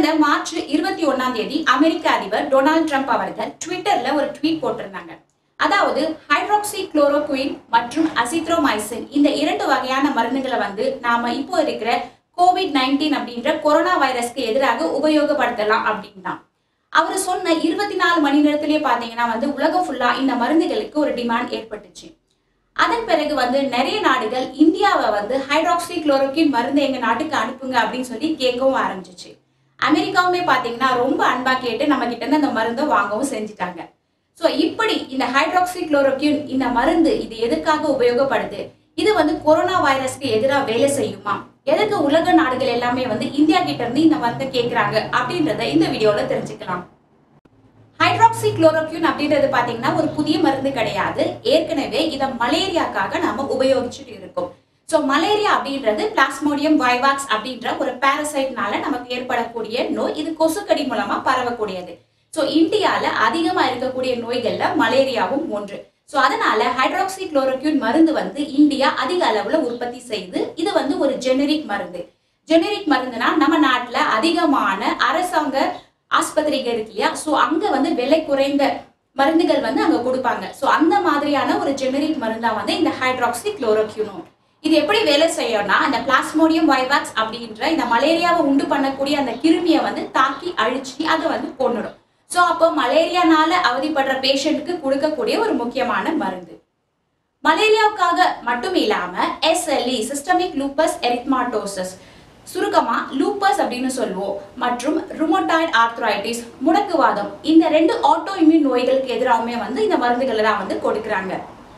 March இருபத்தி ஒன்னாம் தேதி அமெரிக்க அதிபர் டொனால்ட் ட்ரம்ப் அவர்கள் ட்விட்டர்ல ஒரு ட்வீட் போட்டிருந்தாங்க அதாவது ஹைட்ராக்சி குளோரோகுயின் மற்றும் அசித்ரோமைசின் இந்த இரண்டு வகையான மருந்துகளை வந்து நாம இப்போ இருக்கிற கோவிட் நைன்டீன் அப்படின்ற கொரோனா வைரஸ்க்கு எதிராக உபயோகப்படுத்தலாம் அப்படின்னு தான் அவர் சொன்ன இருபத்தி நாலு மணி நேரத்திலேயே பார்த்தீங்கன்னா வந்து உலகம் ஃபுல்லா இந்த மருந்துகளுக்கு ஒரு டிமாண்ட் ஏற்பட்டுச்சு அதன் பிறகு வந்து நிறைய நாடுகள் இந்தியாவை வந்து ஹைட்ராக்சி குளோரோக்கின் மருந்து எங்க நாட்டுக்கு அனுப்புங்க அப்படின்னு சொல்லி கேட்கவும் ஆரம்பிச்சிச்சு அமெரிக்காவுமே பார்த்தீங்கன்னா ரொம்ப அன்பா கேட்டு நம்ம கிட்ட இருந்து அந்த மருந்தை வாங்கவும் செஞ்சுட்டாங்க ஸோ இப்படி இந்த ஹைட்ராக்சி குளோரோக்யூன் இந்த மருந்து இது எதுக்காக உபயோகப்படுது இது வந்து கொரோனா வைரஸ்க்கு எதிராக வேலை செய்யுமா எதுக்கு உலக நாடுகள் எல்லாமே வந்து இந்தியா கிட்ட இருந்து இந்த மருந்தை கேட்குறாங்க அப்படின்றத இந்த வீடியோல தெரிஞ்சுக்கலாம் ஹைட்ராக்சி குளோரோக்யூன் அப்படின்றது பார்த்தீங்கன்னா ஒரு புதிய மருந்து கிடையாது ஏற்கனவே இதை மலேரியாக்காக நாம உபயோகிச்சுட்டு இருக்கோம் ஸோ மலேரியா அப்படின்றது பிளாஸ்மோடியம் வைவாக்ஸ் அப்படின்ற ஒரு பாரசைட்னால நமக்கு ஏற்படக்கூடிய நோய் இது கொசுக்கடி மூலமா பரவக்கூடியது ஸோ இந்தியால அதிகமா இருக்கக்கூடிய நோய்கள்ல மலேரியாவும் ஒன்று ஸோ அதனால ஹைட்ராக்சி குளோரோக்யூன் மருந்து வந்து இந்தியா அதிக அளவுல உற்பத்தி செய்து இது வந்து ஒரு ஜெனரிக் மருந்து ஜெனரிக் மருந்துனா நம்ம நாட்டுல அதிகமான அரசாங்க ஆஸ்பத்திரிகள் இருக்கு இல்லையா ஸோ அங்க வந்து விலை குறைந்த மருந்துகள் வந்து அங்க கொடுப்பாங்க ஸோ அந்த மாதிரியான ஒரு ஜெனரிக் மருந்தா வந்து இந்த ஹைட்ராக்சி குளோரோக்யூனோன் இது எப்படி வேலை செய்யும்னா அந்த பிளாஸ்மோடியம் வைவாக்ஸ் அப்படின்ற இந்த மலேரியாவை உண்டு பண்ணக்கூடிய அந்த கிருமியை வந்து தாக்கி அழிச்சு அதை வந்து கொன்னுடும் ஸோ அப்போ மலேரியானால அவதிப்படுற பேஷண்ட்டுக்கு கொடுக்கக்கூடிய ஒரு முக்கியமான மருந்து மலேரியாவுக்காக மட்டும் இல்லாம எஸ்எல்இ சிஸ்டமிக் லூப்பஸ் எரித்மாட்டோசஸ் சுருக்கமா லூப்பஸ் அப்படின்னு சொல்லுவோம் மற்றும் ருமோட்டாய்டு ஆர்த்ரைட்டிஸ் முடக்குவாதம் இந்த ரெண்டு ஆட்டோ இம்யூன் நோய்களுக்கு எதிராகவுமே வந்து இந்த மருந்துகளை தான் வந்து கொடுக்குறாங்க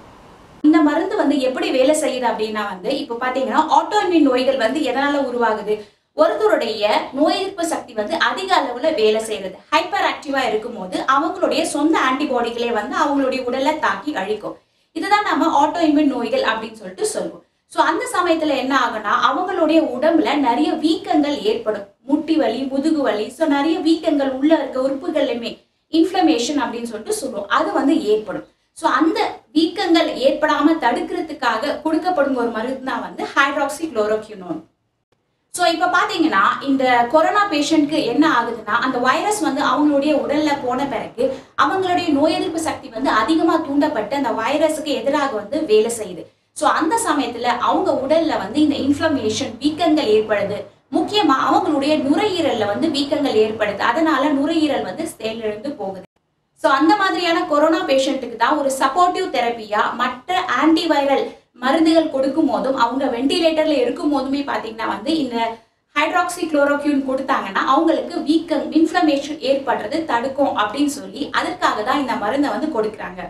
இந்த மருந்து வந்து எப்படி வேலை செய்யுது அப்படின்னா வந்து இப்போ பாத்தீங்கன்னா ஆட்டோ இம்யூன் நோய்கள் வந்து எதனால உருவாகுது ஒருத்தருடைய நோய் எதிர்ப்பு சக்தி வந்து அதிக அளவுல வேலை செய்யறது ஹைப்பர் ஆக்டிவா இருக்கும்போது அவங்களுடைய சொந்த ஆன்டிபாடிகளே வந்து அவங்களுடைய உடலை தாக்கி அழிக்கும் இதுதான் நம்ம ஆட்டோ இம்யூன் நோய்கள் அப்படின்னு சொல்லிட்டு சொல்லுவோம் ஸோ அந்த சமயத்துல என்ன ஆகும்னா அவங்களுடைய உடம்புல நிறைய வீக்கங்கள் ஏற்படும் முட்டி வலி முதுகு வலி ஸோ நிறைய வீக்கங்கள் உள்ள இருக்க உறுப்புகள்லையுமே இன்ஃப்ளமேஷன் அப்படின்னு சொல்லிட்டு சொல்லுவோம் அது வந்து ஏற்படும் ஸோ அந்த வீக்கங்கள் ஏற்படாம தடுக்கிறதுக்காக கொடுக்கப்படும் ஒரு மருந்து தான் வந்து ஹைட்ராக்சி குளோரோக்யூனோன் ஸோ இப்போ பார்த்தீங்கன்னா இந்த கொரோனா பேஷண்ட்க்கு என்ன ஆகுதுன்னா அந்த வைரஸ் வந்து அவங்களுடைய உடல்ல போன பிறகு அவங்களுடைய நோய் எதிர்ப்பு சக்தி வந்து அதிகமாக தூண்டப்பட்டு அந்த வைரஸுக்கு எதிராக வந்து வேலை செய்யுது ஸோ அந்த சமயத்துல அவங்க உடல்ல வந்து இந்த இன்ஃப்ளமேஷன் வீக்கங்கள் ஏற்படுது முக்கியமா அவங்களுடைய நுரையீரல்ல வந்து வீக்கங்கள் ஏற்படுது அதனால நுரையீரல் வந்து செயலிழந்து போகுது ஸோ அந்த மாதிரியான கொரோனா பேஷண்ட்டுக்கு தான் ஒரு சப்போர்ட்டிவ் தெரப்பியா மற்ற ஆன்டிவைரல் மருந்துகள் கொடுக்கும் போதும் அவங்க வெண்டிலேட்டர்ல இருக்கும் போதுமே பார்த்தீங்கன்னா வந்து இந்த ஹைட்ராக்சி குளோரோக்யூன் கொடுத்தாங்கன்னா அவங்களுக்கு வீக்கம் இன்ஃப்ளமேஷன் ஏற்படுறது தடுக்கும் அப்படின்னு சொல்லி அதற்காக தான் இந்த மருந்தை வந்து கொடுக்குறாங்க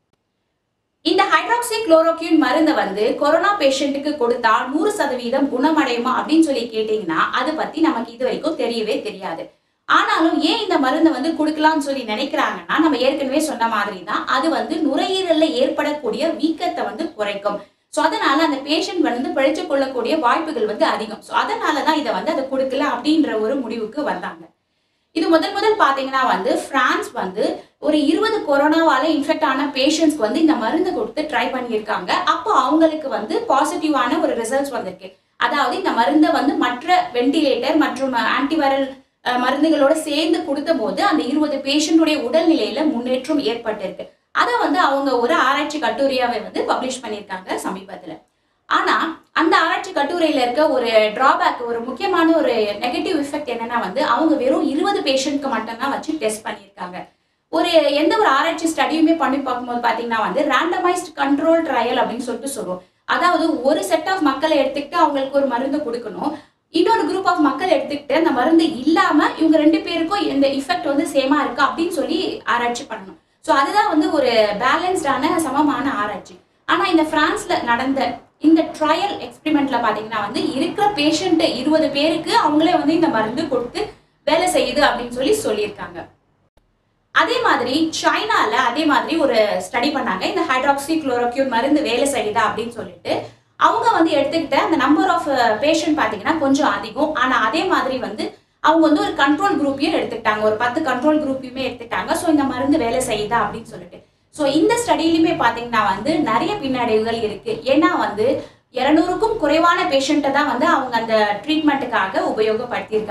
இந்த ஹைட்ராக்சி குளோரோக்யூன் மருந்தை வந்து கொரோனா பேஷண்ட்டுக்கு கொடுத்தா நூறு சதவீதம் குணமடையுமா அப்படின்னு சொல்லி கேட்டீங்கன்னா அதை பத்தி நமக்கு இது வரைக்கும் தெரியவே தெரியாது ஆனாலும் ஏன் இந்த மருந்தை வந்து கொடுக்கலாம்னு சொல்லி நினைக்கிறாங்கன்னா நம்ம ஏற்கனவே சொன்ன மாதிரி தான் அது வந்து நுரையீரல்ல ஏற்படக்கூடிய வீக்கத்தை வந்து குறைக்கும் ஸோ அதனால அந்த பேஷண்ட் வந்து பிழைச்சு கொள்ளக்கூடிய வாய்ப்புகள் வந்து அதிகம் ஸோ அதனால தான் இதை வந்து அதை கொடுக்கல அப்படின்ற ஒரு முடிவுக்கு வந்தாங்க இது முதல் முதல் பார்த்தீங்கன்னா வந்து பிரான்ஸ் வந்து ஒரு இருபது கொரோனாவால இன்ஃபெக்ட் ஆன பேஷண்ட்ஸ்க்கு வந்து இந்த மருந்து கொடுத்து ட்ரை பண்ணியிருக்காங்க அப்போ அவங்களுக்கு வந்து பாசிட்டிவான ஒரு ரிசல்ட்ஸ் வந்திருக்கு அதாவது இந்த மருந்தை வந்து மற்ற வெண்டிலேட்டர் மற்றும் ஆன்டிவைரல் மருந்துகளோட சேர்ந்து கொடுத்த போது அந்த இருபது பேஷண்ட்டுடைய உடல்நிலையில முன்னேற்றம் ஏற்பட்டிருக்கு அதை வந்து அவங்க ஒரு ஆராய்ச்சி கட்டுரையாவை வந்து பப்ளிஷ் பண்ணியிருக்காங்க சமீபத்துல ஆனா அந்த ஆராய்ச்சி கட்டுரையில இருக்க ஒரு டிராபேக் ஒரு முக்கியமான ஒரு நெகட்டிவ் எஃபெக்ட் என்னன்னா வந்து அவங்க வெறும் இருபது பேஷண்ட்க்கு மட்டும்தான் வச்சு டெஸ்ட் பண்ணியிருக்காங்க ஒரு எந்த ஒரு ஆராய்ச்சி ஸ்டடியுமே பண்ணி பார்க்கும்போது பார்த்தீங்கன்னா வந்து ரேண்டமைஸ்ட் கண்ட்ரோல் ட்ரையல் அப்படின்னு சொல்லிட்டு சொல்லுவோம் அதாவது ஒரு செட் ஆஃப் மக்களை எடுத்துக்கிட்டு அவங்களுக்கு ஒரு மருந்து கொடுக்கணும் இன்னொரு குரூப் ஆஃப் மக்கள் எடுத்துக்கிட்டு அந்த மருந்து இல்லாம இவங்க ரெண்டு பேருக்கும் இந்த இஃபெக்ட் வந்து சேமா இருக்கு அப்படின்னு சொல்லி ஆராய்ச்சி பண்ணணும் ஸோ அதுதான் வந்து ஒரு பேலன்ஸ்டான சமமான ஆராய்ச்சி ஆனா இந்த பிரான்ஸ்ல நடந்த இந்த ட்ரையல் எக்ஸ்பெரிமெண்ட்ல பாத்தீங்கன்னா வந்து இருக்கிற பேஷண்ட் இருபது பேருக்கு அவங்களே வந்து இந்த மருந்து கொடுத்து வேலை செய்யுது அப்படின்னு சொல்லி சொல்லியிருக்காங்க அதே மாதிரி சைனால அதே மாதிரி ஒரு ஸ்டடி பண்ணாங்க இந்த ஹைட்ராக்சி குளோரோக்யூன் மருந்து வேலை செய்யுதா அப்படின்னு சொல்லிட்டு அவங்க வந்து எடுத்துக்கிட்ட அந்த நம்பர் ஆஃப் பேஷண்ட் பார்த்தீங்கன்னா கொஞ்சம் அதிகம் ஆனால் அதே மாதிரி வந்து அவங்க வந்து ஒரு கண்ட்ரோல் குரூப்பையும் எடுத்துக்கிட்டாங்க ஒரு பத்து கண்ட்ரோல் குரூப்பையுமே எடுத்துக்கிட்டாங்க ஸோ இந்த மருந்து வேலை செய்யுதா அப்படின்னு சொல்லிட்டு ஸோ இந்த ஸ்டடியிலுமே பார்த்தீங்கன்னா வந்து நிறைய பின்னடைவுகள் இருக்கு ஏன்னா வந்து இரநூறுக்கும் குறைவான பேஷண்ட்டை தான் வந்து அவங்க அந்த ட்ரீட்மெண்ட்டுக்காக உபயோகப்படுத்தியிருக்காங்க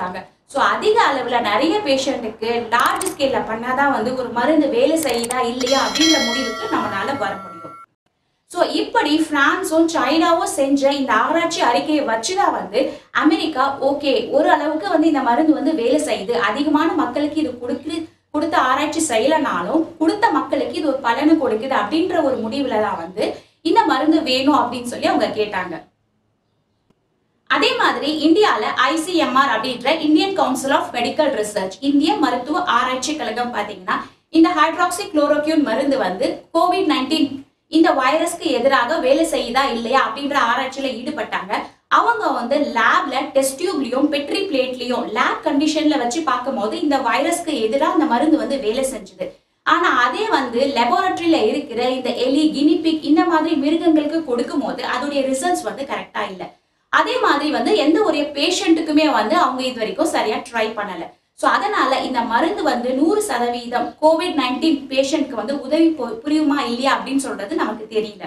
ஸோ அதிக அளவில் நிறைய பேஷண்ட்டுக்கு லார்ஜ் ஸ்கேலில் பண்ணாதான் வந்து ஒரு மருந்து வேலை செய்யுதா இல்லையா அப்படின்ற முடிவுக்கு நம்மளால வர முடியும் ஸோ இப்படி பிரான்ஸும் சைனாவும் செஞ்ச இந்த ஆராய்ச்சி அறிக்கையை வச்சுதான் வந்து அமெரிக்கா ஓகே ஒரு அளவுக்கு வந்து இந்த மருந்து வந்து வேலை செய்யுது அதிகமான மக்களுக்கு இது கொடுக்கு கொடுத்த ஆராய்ச்சி செய்யலைனாலும் கொடுத்த மக்களுக்கு இது ஒரு பலனை கொடுக்குது அப்படின்ற ஒரு முடிவுல தான் வந்து இந்த மருந்து வேணும் அப்படின்னு சொல்லி அவங்க கேட்டாங்க அதே மாதிரி இந்தியால ஐசிஎம்ஆர் அப்படின்ற Indian council of medical research இந்திய மருத்துவ ஆராய்ச்சி கழகம் பாத்தீங்கன்னா இந்த ஹைட்ராக்சி குளோரோக்யூன் மருந்து வந்து கோவிட் நைன்டீன் இந்த வைரஸ்க்கு எதிராக வேலை செய்யுதா இல்லையா அப்படின்ற ஆராய்ச்சியில ஈடுபட்டாங்க அவங்க வந்து லேப்ல டெஸ்ட் டியூப்லயும் பெட்ரி பிளேட்லயும் லேப் கண்டிஷன்ல வச்சு பார்க்கும்போது இந்த வைரஸ்க்கு எதிராக அந்த மருந்து வந்து வேலை செஞ்சுது ஆனா அதே வந்து லெபார்டரியில இருக்கிற இந்த எலி கினிபிக் இந்த மாதிரி மிருகங்களுக்கு கொடுக்கும் போது அதோடைய ரிசல்ட்ஸ் வந்து கரெக்டா இல்லை அதே மாதிரி வந்து எந்த ஒரு பேஷண்ட்டுக்குமே வந்து அவங்க இது வரைக்கும் சரியா ட்ரை பண்ணல ஸோ அதனால இந்த மருந்து வந்து நூறு சதவீதம் கோவிட் நைன்டீன் பேஷண்ட்க்கு வந்து உதவி பு- புரியுமா இல்லையா அப்படின்னு சொல்றது நமக்கு தெரியல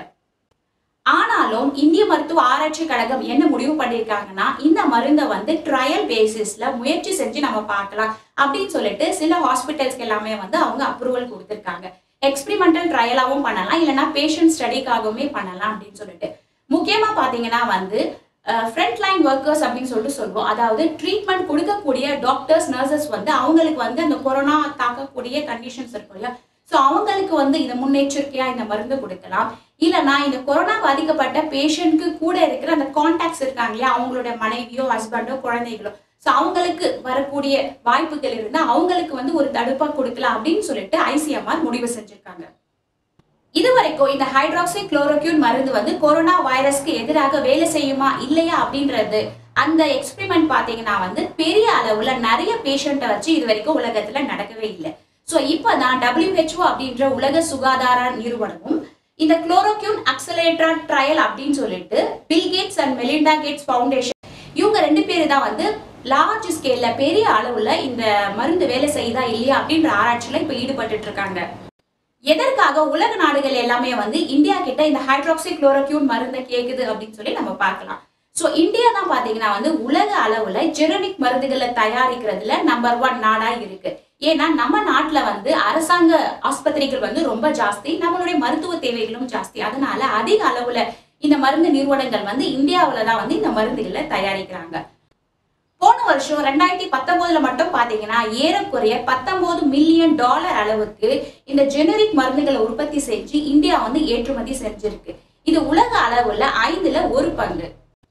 ஆனாலும் இந்திய மருத்துவ ஆராய்ச்சி கழகம் என்ன முடிவு பண்ணியிருக்காங்கன்னா இந்த மருந்தை வந்து ட்ரையல் பேசிஸ்ல முயற்சி செஞ்சு நம்ம பார்க்கலாம் அப்படின்னு சொல்லிட்டு சில ஹாஸ்பிட்டல்ஸ்க்கு எல்லாமே வந்து அவங்க அப்ரூவல் கொடுத்துருக்காங்க எக்ஸ்பிரிமெண்டல் ட்ரையலாகவும் பண்ணலாம் இல்லைன்னா பேஷண்ட் ஸ்டடிக்காகவுமே பண்ணலாம் அப்படின்னு சொல்லிட்டு முக்கியமா பாத்தீங்கன்னா வந்து ஃப்ரண்ட் லைன் ஒர்க்கர்ஸ் அப்படின்னு சொல்லிட்டு சொல்லுவோம் அதாவது ட்ரீட்மெண்ட் கொடுக்கக்கூடிய டாக்டர்ஸ் நர்சஸ் வந்து அவங்களுக்கு வந்து அந்த கொரோனா தாக்கக்கூடிய கண்டிஷன்ஸ் இருக்கும் இல்லையா ஸோ அவங்களுக்கு வந்து இந்த முன்னெச்சரிக்கையா இந்த மருந்து கொடுக்கலாம் இல்லைன்னா இந்த கொரோனா பாதிக்கப்பட்ட பேஷண்ட்க்கு கூட இருக்கிற அந்த கான்டாக்ட்ஸ் இருக்காங்க இல்லையா அவங்களோட மனைவியோ ஹஸ்பண்டோ குழந்தைகளோ ஸோ அவங்களுக்கு வரக்கூடிய வாய்ப்புகள் இருந்தால் அவங்களுக்கு வந்து ஒரு தடுப்பா கொடுக்கலாம் அப்படின்னு சொல்லிட்டு ஐசிஎம்ஆர் முடிவு செஞ்சிருக்காங்க இதுவரைக்கும் இந்த ஹைட்ராக்சி குளோரோக்யூன் மருந்து வந்து கொரோனா வைரஸ்க்கு எதிராக வேலை செய்யுமா இல்லையா அப்படின்றது அந்த எக்ஸ்பெரிமெண்ட் பாத்தீங்கன்னா வந்து பெரிய அளவுல நிறைய பேஷண்ட்டை வச்சு இது வரைக்கும் உலகத்துல நடக்கவே இல்லை ஸோ இப்போதான் WHO அப்படின்ற உலக சுகாதார நிறுவனமும் இந்த குளோரோக்யூன் அக்சலேட்டர் ட்ரையல் அப்படின்னு சொல்லிட்டு Bill Gates and Melinda Gates foundation இவங்க ரெண்டு பேரும் தான் வந்து லார்ஜ் ஸ்கேல்ல பெரிய அளவுல இந்த மருந்து வேலை செய்யுதா இல்லையா அப்படின்ற ஆராய்ச்சியில இப்ப ஈடுபட்டுட்டு இருக்காங்க எதற்காக உலக நாடுகள் எல்லாமே வந்து இந்தியா கிட்ட இந்த ஹைட்ராக்சி குளோரோக்யூன் மருந்தை கேக்குது அப்படின்னு சொல்லி நம்ம பார்க்கலாம் ஸோ இந்தியா தான் பாத்தீங்கன்னா வந்து உலக அளவுல ஜெனரிக் மருந்துகளை தயாரிக்கிறதுல நம்பர் ஒன் நாடா இருக்கு ஏன்னா நம்ம நாட்டுல வந்து அரசாங்க ஆஸ்பத்திரிகள் வந்து ரொம்ப ஜாஸ்தி நம்மளுடைய மருத்துவ தேவைகளும் ஜாஸ்தி அதனால அதிக அளவுல இந்த மருந்து நிறுவனங்கள் வந்து இந்தியாவுல தான் வந்து இந்த மருந்துகளை தயாரிக்கிறாங்க போன வருஷம் ரெண்டாயிரத்தி பத்தொன்பதுல மட்டும் பாத்தீங்கன்னா ஏறக்குறைய பத்தொன்பது மில்லியன் டாலர் அளவுக்கு இந்த ஜெனரிக் மருந்துகளை உற்பத்தி செஞ்சு இந்தியா வந்து ஏற்றுமதி செஞ்சிருக்கு இது உலக அளவுல ஐந்துல ஒரு பங்கு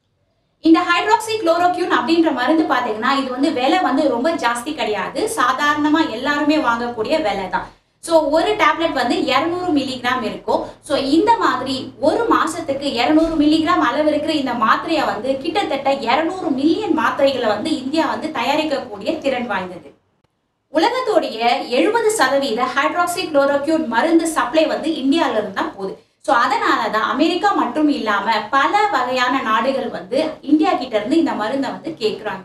இந்த ஹைட்ராக்சி குளோரோக்யூன் அப்படின்ற மருந்து பாத்தீங்கன்னா இது வந்து விலை வந்து ரொம்ப ஜாஸ்தி கிடையாது சாதாரணமா எல்லாருமே வாங்கக்கூடிய விலை தான் ஸோ ஒரு டேப்லெட் வந்து இரநூறு மில்லிகிராம் இருக்கும் ஸோ இந்த மாதிரி ஒரு மாசத்துக்கு இரநூறு மில்லிகிராம் அளவு இருக்கிற இந்த மாத்திரையை வந்து கிட்டத்தட்ட இரநூறு மில்லியன் மாத்திரைகளை வந்து இந்தியா வந்து தயாரிக்கக்கூடிய திறன் வாய்ந்தது உலகத்தோடைய எழுபது சதவீத ஹைட்ராக்சி குளோரோக்யூன் மருந்து சப்ளை வந்து இந்தியால இருந்து தான் போகுது ஸோ அதனால தான் அமெரிக்கா மட்டும் இல்லாம பல வகையான நாடுகள் வந்து இந்தியா கிட்ட இருந்து இந்த மருந்தை வந்து கேட்குறாங்க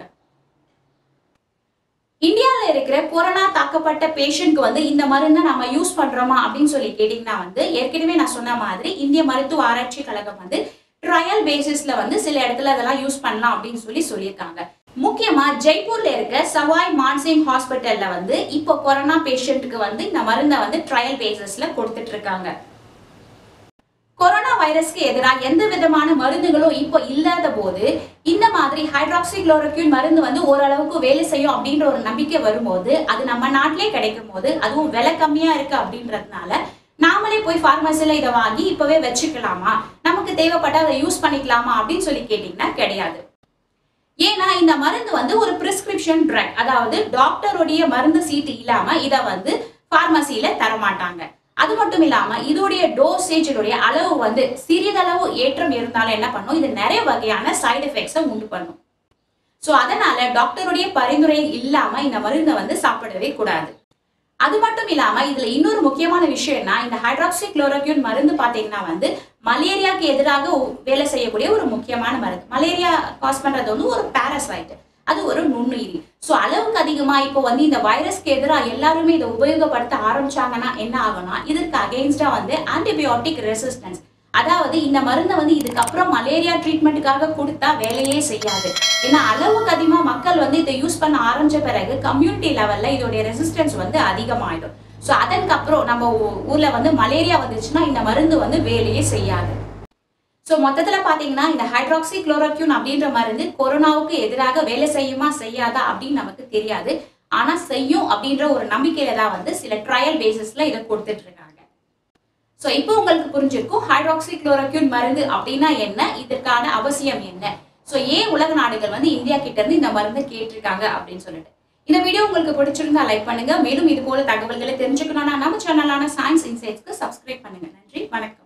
இந்தியாவில் இருக்கிற கொரோனா தாக்கப்பட்ட பேஷண்ட்க்கு வந்து இந்த மருந்தை நம்ம யூஸ் பண்றோமா அப்படின்னு சொல்லி கேட்டிங்கன்னா வந்து ஏற்கனவே நான் சொன்ன மாதிரி இந்திய மருத்துவ ஆராய்ச்சி கழகம் வந்து ட்ரையல் பேசிஸ்ல வந்து சில இடத்துல அதெல்லாம் யூஸ் பண்ணலாம் அப்படின்னு சொல்லி சொல்லியிருக்காங்க முக்கியமா ஜெய்ப்பூர்ல இருக்க சவாய் மான்சிங் ஹாஸ்பிட்டல்ல வந்து இப்போ கொரோனா பேஷண்ட்டுக்கு வந்து இந்த மருந்தை வந்து ட்ரையல் பேசிஸ்ல கொடுத்துட்டு இருக்காங்க கொரோனா வைரஸ்க்கு எதிராக எந்த விதமான மருந்துகளும் இப்போ இல்லாத போது இந்த மாதிரி ஹைட்ராக்சி குளோரோக்யூன் மருந்து வந்து ஓரளவுக்கு வேலை செய்யும் அப்படின்ற ஒரு நம்பிக்கை வரும்போது அது நம்ம நாட்டிலே கிடைக்கும் போது அதுவும் விலை கம்மியா இருக்கு அப்படின்றதுனால நாமளே போய் ஃபார்மசில இதை வாங்கி இப்பவே வச்சுக்கலாமா நமக்கு தேவைப்பட்ட அதை யூஸ் பண்ணிக்கலாமா அப்படின்னு சொல்லி கேட்டிங்கன்னா கிடையாது ஏன்னா இந்த மருந்து வந்து ஒரு பிரிஸ்கிரிப்ஷன் ட்ரக் அதாவது டாக்டருடைய மருந்து சீட்டு இல்லாம இதை வந்து பார்மசியில தரமாட்டாங்க அது மட்டும் இல்லாம இதோடைய டோசேஜினுடைய அளவு வந்து சிறிதளவு ஏற்றம் இருந்தாலும் என்ன பண்ணும் இது நிறைய வகையான சைடு எஃபெக்ட்ஸை உண்டு பண்ணும் ஸோ அதனால டாக்டருடைய பரிந்துரை இல்லாம இந்த மருந்தை வந்து சாப்பிடவே கூடாது அது மட்டும் இல்லாம இதுல இன்னொரு முக்கியமான விஷயம்னா இந்த ஹைட்ராக்சி குளோரோக்யூன் மருந்து பாத்தீங்கன்னா வந்து மலேரியாக்கு எதிராக உ- வேலை செய்யக்கூடிய ஒரு முக்கியமான மருந்து மலேரியா காஸ் பண்றது வந்து ஒரு பாரசைட் அது ஒரு நுண்ணுயிரி ஸோ அளவுக்கு அதிகமா இப்போ வந்து இந்த வைரஸ்க்கு எதிராக எல்லாருமே இதை உபயோகப்படுத்த ஆரம்பிச்சாங்கன்னா என்ன ஆகும்னா இதற்கு அகெயின்ஸ்டா வந்து ஆன்டிபயோட்டிக் ரெசிஸ்டன்ஸ் அதாவது இந்த மருந்தை வந்து இதுக்கப்புறம் மலேரியா ட்ரீட்மெண்ட்டுக்காக கொடுத்தா வேலையே செய்யாது ஏன்னா அளவுக்கு அதிகமா மக்கள் வந்து இதை யூஸ் பண்ண ஆரம்பிச்ச பிறகு கம்யூனிட்டி லெவல்ல இதோடைய ரெசிஸ்டன்ஸ் வந்து அதிகமாயிடும் ஸோ அதற்கப்புறம் நம்ம ஊ- ஊர்ல வந்து மலேரியா வந்துச்சுன்னா இந்த மருந்து வந்து வேலையே செய்யாது ஸோ மொத்தத்தில் பார்த்தீங்கன்னா இந்த ஹைட்ராக்சி குளோரோக்யூன் அப்படின்ற மருந்து கொரோனாவுக்கு எதிராக வேலை செய்யுமா செய்யாதா அப்படின்னு நமக்கு தெரியாது ஆனால் செய்யும் அப்படின்ற ஒரு நம்பிக்கையில தான் வந்து சில ட்ரையல் பேசிஸ்ல இதை கொடுத்துட்டு இருக்காங்க ஸோ இப்போ உங்களுக்கு புரிஞ்சிருக்கும் ஹைட்ராக்சி குளோரோக்யூன் மருந்து அப்படின்னா என்ன இதற்கான அவசியம் என்ன ஸோ ஏன் உலக நாடுகள் வந்து இந்தியா கிட்ட இருந்து இந்த மருந்தை கேட்டிருக்காங்க அப்படின்னு சொல்லிட்டு இந்த வீடியோ உங்களுக்கு பிடிச்சிருந்தா லைக் பண்ணுங்க மேலும் இது போல தகவல்களை தெரிஞ்சுக்கணும்னா நம்ம சேனலான சயின்ஸ் இன்சைட்ஸ்க்கு சப்ஸ்கிரைப் பண்ணுங்க நன்றி வணக்கம்